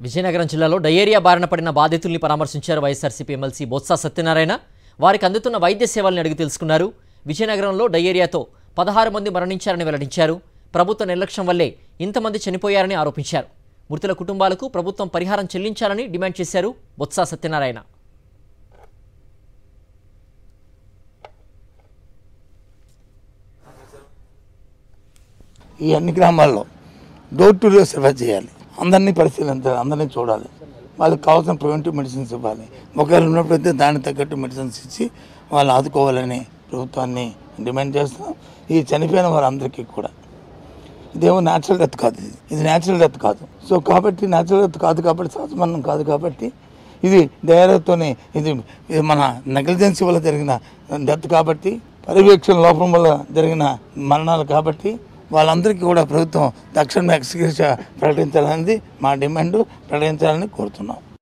విజయనగరం జిల్లాలో డయేరియా బారిన పడిన బాధితుల్ని పరామర్శించారు వైఎస్ఆర్సీపీ ఎమ్మెల్సీ బొత్స సత్యనారాయణ వారికి అందుతున్న వైద్య సేవల్ని అడిగి తెలుసుకున్నారు విజయనగరంలో డయేరియాతో పదహారు మంది మరణించారని వెల్లడించారు ప్రభుత్వ నిర్లక్ష్యం వల్లే ఇంతమంది చనిపోయారని ఆరోపించారు మృతుల కుటుంబాలకు ప్రభుత్వం పరిహారం చెల్లించాలని డిమాండ్ చేశారు బొత్స సత్యనారాయణ ఈ అన్ని గ్రామాల్లో డోర్ టు డోర్ సర్వే చేయాలి అందరినీ పరిశీలించాలి అందరినీ చూడాలి వాళ్ళకి కావాల్సిన ప్రివెంటివ్ మెడిసిన్స్ ఇవ్వాలి ఒకవేళ ఉన్నప్పుడైతే దానికి తగ్గట్టు మెడిసిన్స్ ఇచ్చి వాళ్ళు ఆదుకోవాలని ప్రభుత్వాన్ని డిమాండ్ చేస్తున్నాం ఈ చనిపోయిన వారందరికీ కూడా ఇదేమో న్యాచురల్ డెత్ కాదు ఇది ఇది న్యాచురల్ డెత్ కాదు సో కాబట్టి న్యాచురల్ డెత్ కాదు కాబట్టి సహజమరణం కాదు కాబట్టి ఇది డైరెక్ట్తోనే ఇది ఇది మన నెగ్లిజెన్సీ వల్ల జరిగిన డెత్ కాబట్టి పర్యవేక్షణ లోపం వల్ల జరిగిన మరణాలు కాబట్టి వాళ్ళందరికీ కూడా ప్రభుత్వం తక్షణమే ఎక్స్గ్రేష ప్రకటించాలనేది మా డిమాండ్ ప్రకటించాలని కోరుతున్నాం